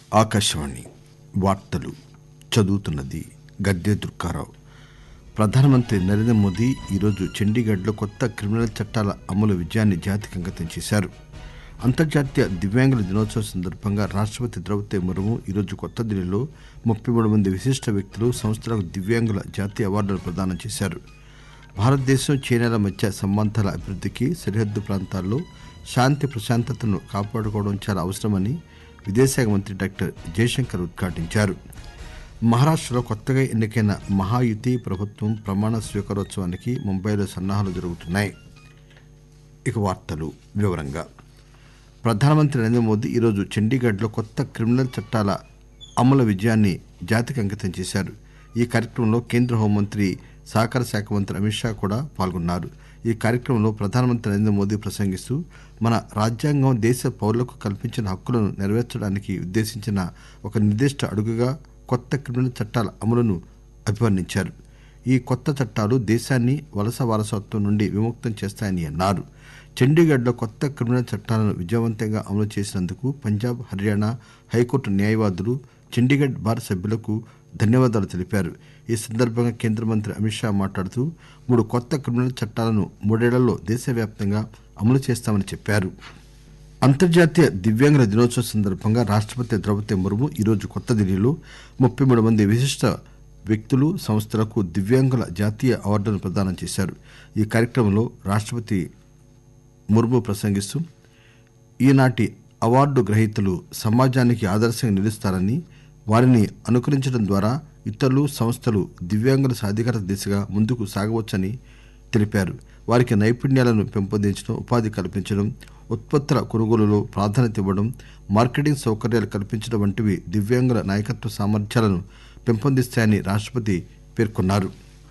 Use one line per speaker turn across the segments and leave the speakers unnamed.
ఆకాశవాణి వార్తలు చదువుతున్నది గద్దె దుర్గారావు ప్రధానమంత్రి నరేంద్ర మోదీ ఈరోజు చండీగఢ్లో కొత్త క్రిమినల్ చట్టాల అమలు విజయాన్ని జాతికి అంకితం చేశారు అంతర్జాతీయ దివ్యాంగుల దినోత్సవం సందర్భంగా రాష్టపతి ద్రౌపది ముర్ము ఈరోజు కొత్త ఢిల్లీలో ముప్పై మూడు మంది విశిష్ట వ్యక్తులు సంస్థలకు దివ్యాంగుల జాతీయ అవార్డులు ప్రదానం చేశారు భారతదేశం చైనాల మధ్య సంబంధాల అభివృద్ధికి సరిహద్దు ప్రాంతాల్లో శాంతి ప్రశాంతతను కాపాడుకోవడం చాలా అవసరమని విదేశాంగ మంత్రి డాక్టర్ జయశంకర్ ఉద్ఘాటించారు మహారాష్టలో కొత్తగా ఎన్నికైన మహాయుతి ప్రభుత్వం ప్రమాణ స్వీకారోత్సవానికి ముంబైలో సన్నాహాలు జరుగుతున్నాయి ఇక వార్తలు వివరంగా ప్రధానమంత్రి నరేంద్ర మోదీ ఈరోజు చండీగఢ్లో కొత్త క్రిమినల్ చట్టాల అమలు విజయాన్ని జాతికి అంకితం చేశారు ఈ కార్యక్రమంలో కేంద్ర హోంమంత్రి సహకార శాఖ మంత్రి అమిత్ షా కూడా పాల్గొన్నారు ఈ కార్యక్రమంలో ప్రధానమంత్రి నరేంద్ర మోదీ ప్రసంగిస్తూ మన రాజ్యాంగం దేశ పౌరులకు కల్పించిన హక్కులను నెరవేర్చడానికి ఉద్దేశించిన ఒక నిర్దిష్ట అడుగుగా కొత్త క్రిమినల్ చట్టాల అమలును అభివర్ణించారు ఈ కొత్త చట్టాలు దేశాన్ని వలస వారసత్వం నుండి విముక్తం చేస్తాయని అన్నారు చండీగఢ్లో కొత్త క్రిమినల్ చట్టాలను విజయవంతంగా అమలు చేసినందుకు పంజాబ్ హర్యానా హైకోర్టు న్యాయవాదులు చండీగఢ్ బార్ సభ్యులకు ధన్యవాదాలు తెలిపారు ఈ సందర్భంగా కేంద్ర మంత్రి అమిత్ షా మాట్లాడుతూ మూడు కొత్త క్రిమినల్ చట్టాలను మూడేళ్లలో దేశవ్యాప్తంగా అమలు చేస్తామని చెప్పారు అంతర్జాతీయ దివ్యాంగుల దినోత్సవం సందర్భంగా రాష్టపతి ద్రౌపది ముర్ము ఈరోజు కొత్త ఢిల్లీలో ముప్పై మూడు మంది విశిష్ట వ్యక్తులు సంస్థలకు దివ్యాంగుల జాతీయ అవార్డులను ప్రదానం చేశారు ఈ కార్యక్రమంలో రాష్టపతి ముర్ము ప్రసంగిస్తూ ఈనాటి అవార్డు గ్రహీతలు సమాజానికి ఆదర్శంగా నిలుస్తారని వారిని అనుకరించడం ద్వారా ఇతరులు సంస్థలు దివ్యాంగుల సాధికారత దిశగా ముందుకు సాగవచ్చని తెలిపారు వారికి నైపుణ్యాలను పెంపొందించడం ఉపాధి కల్పించడం ఉత్పత్తుల కొనుగోలులో ప్రాధాన్యత ఇవ్వడం మార్కెటింగ్ సౌకర్యాలు కల్పించడం వంటివి దివ్యాంగుల నాయకత్వ సామర్థ్యాలను పెంపొందిస్తాయని రాష్టపతి పేర్కొన్నారు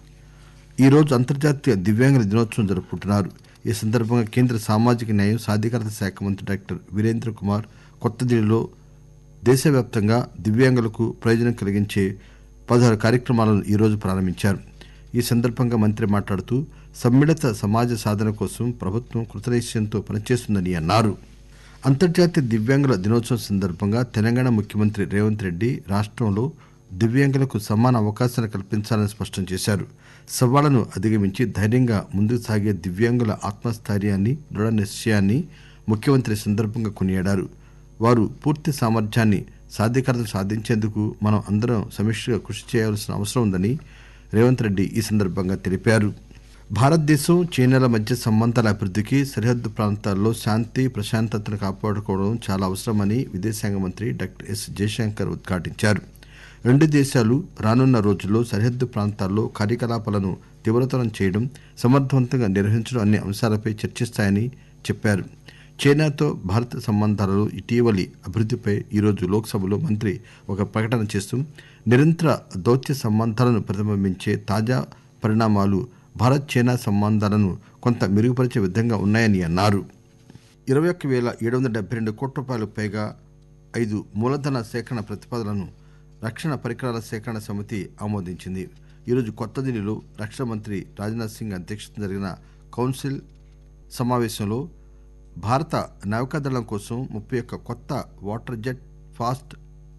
ఈ రోజు అంతర్జాతీయ దివ్యాంగుల దినోత్సవం జరుపుకుంటున్నారు ఈ సందర్భంగా కేంద్ర సామాజిక న్యాయం సాధికారత శాఖ మంత్రి డాక్టర్ వీరేంద్ర కుమార్ కొత్త ఢిల్లీలో దేశవ్యాప్తంగా దివ్యాంగులకు ప్రయోజనం కలిగించే పదహారు కార్యక్రమాలను ఈరోజు ప్రారంభించారు ఈ సందర్భంగా మంత్రి మాట్లాడుతూ సమ్మిళిత సమాజ సాధన కోసం ప్రభుత్వం కృతనిశ్చయంతో పనిచేస్తుందని అన్నారు అంతర్జాతీయ దివ్యాంగుల దినోత్సవం సందర్భంగా తెలంగాణ ముఖ్యమంత్రి రేవంత్ రెడ్డి రాష్టంలో దివ్యాంగులకు సమాన అవకాశాలు కల్పించాలని స్పష్టం చేశారు సవాళ్లను అధిగమించి ధైర్యంగా ముందుకు సాగే దివ్యాంగుల ఆత్మస్థైర్యాన్ని దృఢ నిశ్చయాన్ని ముఖ్యమంత్రి ఈ సందర్భంగా కొనియాడారు వారు పూర్తి సామర్థ్యాన్ని సాధికారత సాధించేందుకు మనం అందరం సమిష్టిగా కృషి చేయాల్సిన అవసరం ఉందని రేవంత్ రెడ్డి ఈ సందర్భంగా తెలిపారు భారతదేశం చైనాల మధ్య సంబంధాల అభివృద్ధికి సరిహద్దు ప్రాంతాల్లో శాంతి ప్రశాంతతను కాపాడుకోవడం చాలా అవసరమని విదేశాంగ మంత్రి డాక్టర్ ఎస్ జయశంకర్ ఉద్ఘాటించారు రెండు దేశాలు రానున్న రోజుల్లో సరిహద్దు ప్రాంతాల్లో కార్యకలాపాలను తీవ్రతరం చేయడం సమర్థవంతంగా నిర్వహించడం అనే అంశాలపై చర్చిస్తాయని చెప్పారు చైనాతో భారత సంబంధాలలో ఇటీవలి అభివృద్ధిపై ఈరోజు లోక్సభలో మంత్రి ఒక ప్రకటన చేస్తూ నిరంతర దౌత్య సంబంధాలను ప్రతిబింబించే తాజా పరిణామాలు భారత్ చైనా సంబంధాలను కొంత మెరుగుపరిచే విధంగా ఉన్నాయని అన్నారు ఇరవై ఒక్క వేల ఏడు వందల డెబ్బై రెండు కోట్ల రూపాయలకు పైగా ఐదు మూలధన సేకరణ ప్రతిపాదనలను రక్షణ పరికరాల సేకరణ సమితి ఆమోదించింది ఈరోజు కొత్త ఢిల్లీలో రక్షణ మంత్రి రాజ్నాథ్ సింగ్ అధ్యక్షతన జరిగిన కౌన్సిల్ సమావేశంలో భారత నౌకాదళం కోసం ముప్పై ఒక్క కొత్త వాటర్ జెట్ ఫాస్ట్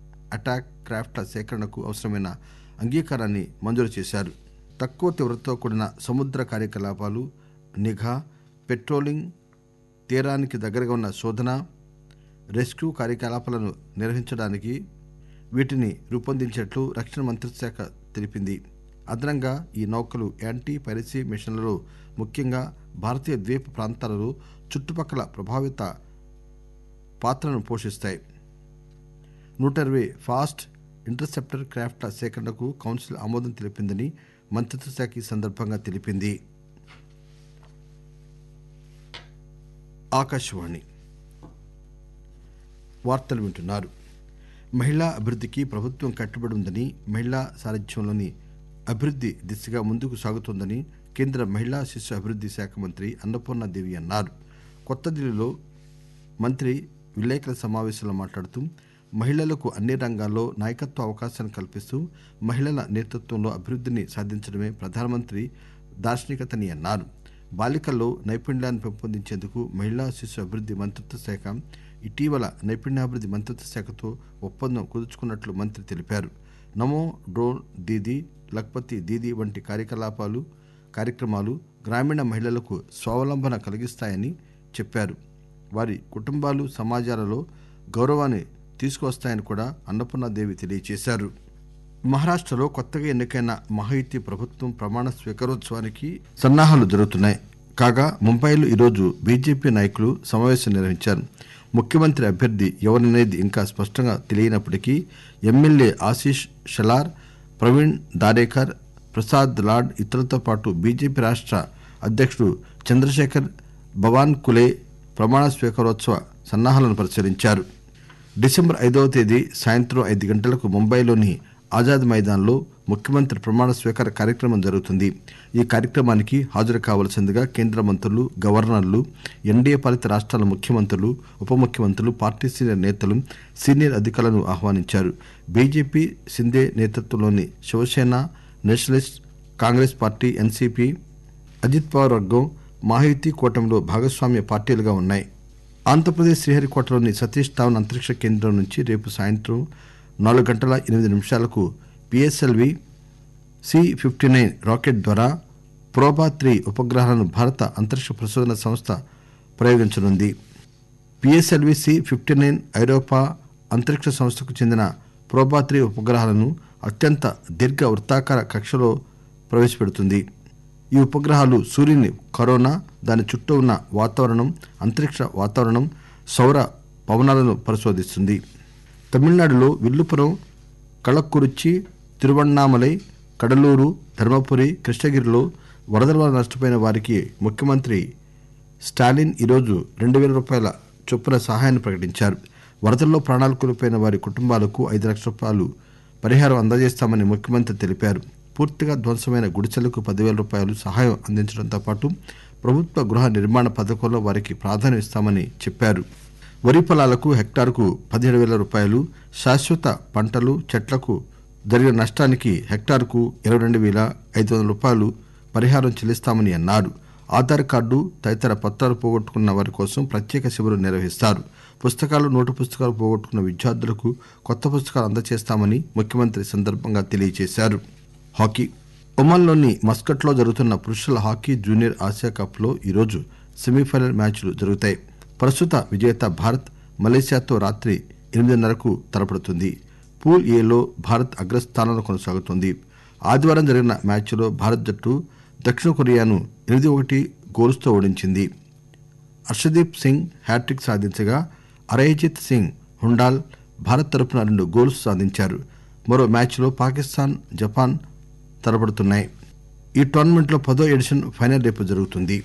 అటాక్ క్రాఫ్ట్ల సేకరణకు అవసరమైన అంగీకారాన్ని మంజూరు చేశారు తక్కువ తీవ్రతతో కూడిన సముద్ర కార్యకలాపాలు నిఘా పెట్రోలింగ్ తీరానికి దగ్గరగా ఉన్న శోధన రెస్క్యూ కార్యకలాపాలను నిర్వహించడానికి వీటిని రూపొందించినట్లు రక్షణ మంత్రిత్వ శాఖ తెలిపింది అదనంగా ఈ నౌకలు యాంటీ పైరసీ మిషన్లలో ముఖ్యంగా భారతీయ ద్వీప ప్రాంతాలలో చుట్టుపక్కల ప్రభావిత పాత్రను పోషిస్తాయి నూట ఇరవై ఫాస్ట్ ఇంటర్సెప్టర్ క్రాఫ్ట్ల సేకరణకు కౌన్సిల్ ఆమోదం తెలిపిందని మంత్రిత్వ శాఖ ఈ సందర్భంగా తెలిపింది ఆకాశవాణి వార్తలు వింటున్నారు మహిళా అభివృద్ధికి ప్రభుత్వం కట్టుబడి ఉందని మహిళా సారథ్యంలోని అభివృద్ధి దిశగా ముందుకు సాగుతోందని కేంద్ర మహిళా శిశు అభివృద్ధి శాఖ మంత్రి అన్నపూర్ణాదేవి అన్నారు కొత్త ఢిల్లీలో మంత్రి విలేకరుల సమావేశంలో మాట్లాడుతూ మహిళలకు అన్ని రంగాల్లో నాయకత్వ అవకాశాలను కల్పిస్తూ మహిళల నేతృత్వంలో అభివృద్ధిని సాధించడమే ప్రధానమంత్రి దార్శనికతని అన్నారు బాలికల్లో నైపుణ్యాన్ని పెంపొందించేందుకు మహిళా శిశు అభివృద్ధి మంత్రిత్వ శాఖ ఇటీవల నైపుణ్యాభివృద్ధి మంత్రిత్వ శాఖతో ఒప్పందం కుదుర్చుకున్నట్లు మంత్రి తెలిపారు నమో డ్రోన్ దీదీ లక్పతి దీదీ వంటి కార్యకలాపాలు కార్యక్రమాలు గ్రామీణ మహిళలకు స్వావలంబన కలిగిస్తాయని చెప్పారు వారి కుటుంబాలు సమాజాలలో గౌరవాన్ని తీసుకువస్తాయని కూడా అన్నపూర్ణాదేవి తెలియజేశారు మహారాష్టలో కొత్తగా ఎన్నికైన మహాయుతి ప్రభుత్వం ప్రమాణ స్వీకారోత్సవానికి సన్నాహాలు జరుగుతున్నాయి కాగా ముంబైలో ఈరోజు బీజేపీ నాయకులు సమావేశం నిర్వహించారు ముఖ్యమంత్రి అభ్యర్థి ఎవరనేది ఇంకా స్పష్టంగా తెలియనప్పటికీ ఎమ్మెల్యే ఆశీష్ షలార్ ప్రవీణ్ దారేకర్ ప్రసాద్ లాడ్ ఇతరులతో పాటు బీజేపీ రాష్ట్ర అధ్యక్షుడు చంద్రశేఖర్ భవాన్ కులే ప్రమాణ స్వీకారోత్సవ సన్నాహాలను పరిశీలించారు డిసెంబర్ ఐదవ తేదీ సాయంత్రం ఐదు గంటలకు ముంబైలోని ఆజాద్ మైదాన్లో ముఖ్యమంత్రి ప్రమాణ స్వీకార కార్యక్రమం జరుగుతుంది ఈ కార్యక్రమానికి హాజరు కావలసిందిగా కేంద్ర మంత్రులు గవర్నర్లు ఎన్డీఏ పాలిత రాష్ట్రాల ముఖ్యమంత్రులు ఉప ముఖ్యమంత్రులు పార్టీ సీనియర్ నేతలు సీనియర్ అధికారులను ఆహ్వానించారు బీజేపీ సిందే నేతృత్వంలోని Shiv Sena Nationalist Congress Party NCP Ajit Pawar వర్గం మాహితి కూటమిలో భాగస్వామ్య పార్టీలుగా ఉన్నాయి ఆంధ్రప్రదేశ్ శ్రీహరికోటలోని సతీష్ ధావన్ అంతరిక్ష కేంద్రం నుంచి రేపు సాయంత్రం నాలుగు గంటల ఎనిమిది నిమిషాలకు PSLV C fifty nine rocket ద్వారా ప్రోబా త్రీ ఉపగ్రహాలను భారత అంతరిక్ష పరిశోధన సంస్థ ప్రయోగించనుంది పిఎస్ఎల్వి సి ఫిఫ్టీ నైన్ ఐరోపా అంతరిక్ష సంస్థకు చెందిన ప్రోబా త్రీ ఉపగ్రహాలను అత్యంత దీర్ఘ వృత్తాకార కక్షలో ప్రవేశపెడుతుంది ఈ ఉపగ్రహాలు సూర్యుని కరోనా దాని చుట్టూ ఉన్న వాతావరణం అంతరిక్ష వాతావరణం సౌర పవనాలను పరిశోధిస్తుంది తమిళనాడులో విల్లుపురం కళక్కురిచి తిరువణ్ణామలై కడలూరు ధర్మపురి కృష్ణగిరిలో వరదల వల్ల నష్టపోయిన వారికి ముఖ్యమంత్రి స్టాలిన్ ఈరోజు రెండు వేల రూపాయల చొప్పున సహాయాన్ని ప్రకటించారు వరదల్లో ప్రాణాలు కోల్పోయిన వారి కుటుంబాలకు ఐదు లక్షల రూపాయలు పరిహారం అందజేస్తామని ముఖ్యమంత్రి తెలిపారు పూర్తిగా ధ్వంసమైన గుడిసెలకు పదివేల రూపాయలు సహాయం అందించడంతో పాటు ప్రభుత్వ గృహ నిర్మాణ పథకంలో వారికి ప్రాధాన్యం ఇస్తామని చెప్పారు వరి పొలాలకు హెక్టార్కు పదిహేడు వేల రూపాయలు శాశ్వత పంటలు చెట్లకు జరిగిన నష్టానికి హెక్టార్కు ఇరవై రెండు వేల ఐదు వందల రూపాయలు పరిహారం చెల్లిస్తామని అన్నారు ఆధార్ కార్డు తదితర పత్రాలు పోగొట్టుకున్న వారి కోసం ప్రత్యేక శిబిరం నిర్వహిస్తారు పుస్తకాలు నోటు పుస్తకాలు పోగొట్టుకున్న విద్యార్థులకు కొత్త పుస్తకాలు అందజేస్తామని ముఖ్యమంత్రి ఈ సందర్భంగా తెలియజేశారు హాకీ ఒమన్లోని మస్కట్లో జరుగుతున్న పురుషుల హాకీ జూనియర్ ఆసియా కప్లో ఈరోజు సెమీఫైనల్ మ్యాచ్లు జరుగుతాయి ప్రస్తుత విజేత భారత్ మలేసియాతో రాత్రి ఎనిమిదిన్నరకు తలపడుతుంది పూల్ ఏలో భారత్ అగ్రస్థానంలో కొనసాగుతోంది ఆదివారం జరిగిన మ్యాచ్లో భారత్ జట్టు దక్షిణ కొరియాను ఎనిమిది ఒకటి గోల్స్తో ఓడించింది హర్షదీప్ సింగ్ హ్యాట్రిక్ సాధించగా అరయజిత్ సింగ్ హుండాల్ భారత్ తరపున రెండు గోల్స్ సాధించారు మరో మ్యాచ్లో పాకిస్తాన్ జపాన్ తలపడుతున్నాయి ఈ టోర్నమెంట్లో పదో ఎడిషన్ ఫైనల్ రేపు జరుగుతుంది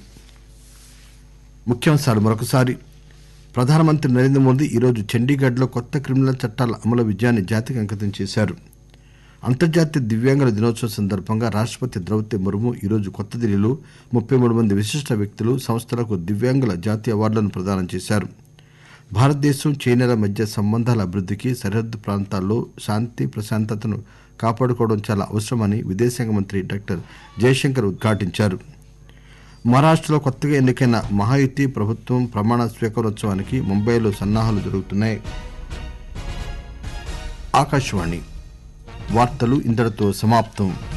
ముఖ్యాంశాలు మరొకసారి ప్రధానమంత్రి నరేంద్ర మోదీ ఈరోజు చండీగఢ్లో కొత్త క్రిమినల్ చట్టాల అమలు విజయాన్ని జాతికి అంకితం చేశారు అంతర్జాతీయ దివ్యాంగుల దినోత్సవం సందర్భంగా రాష్టపతి ద్రౌపది ముర్ము ఈరోజు కొత్త ఢిల్లీలో ముప్పై మూడు మంది విశిష్ట వ్యక్తులు సంస్థలకు దివ్యాంగుల జాతీయ అవార్డులను ప్రదానం చేశారు భారతదేశం చైనాల మధ్య సంబంధాల అభివృద్ధికి సరిహద్దు ప్రాంతాల్లో శాంతి ప్రశాంతతను కాపాడుకోవడం చాలా అవసరమని విదేశాంగ మంత్రి డాక్టర్ జయశంకర్ ఉద్ఘాటించారు మహారాష్టలో కొత్తగా ఎన్నికైన మహాయుతి ప్రభుత్వం ప్రమాణ స్వీకారోత్సవానికి ముంబైలో సన్నాహాలు జరుగుతున్నాయి ఆకాశవాణి వార్తలు ఇంతటితో సమాప్తం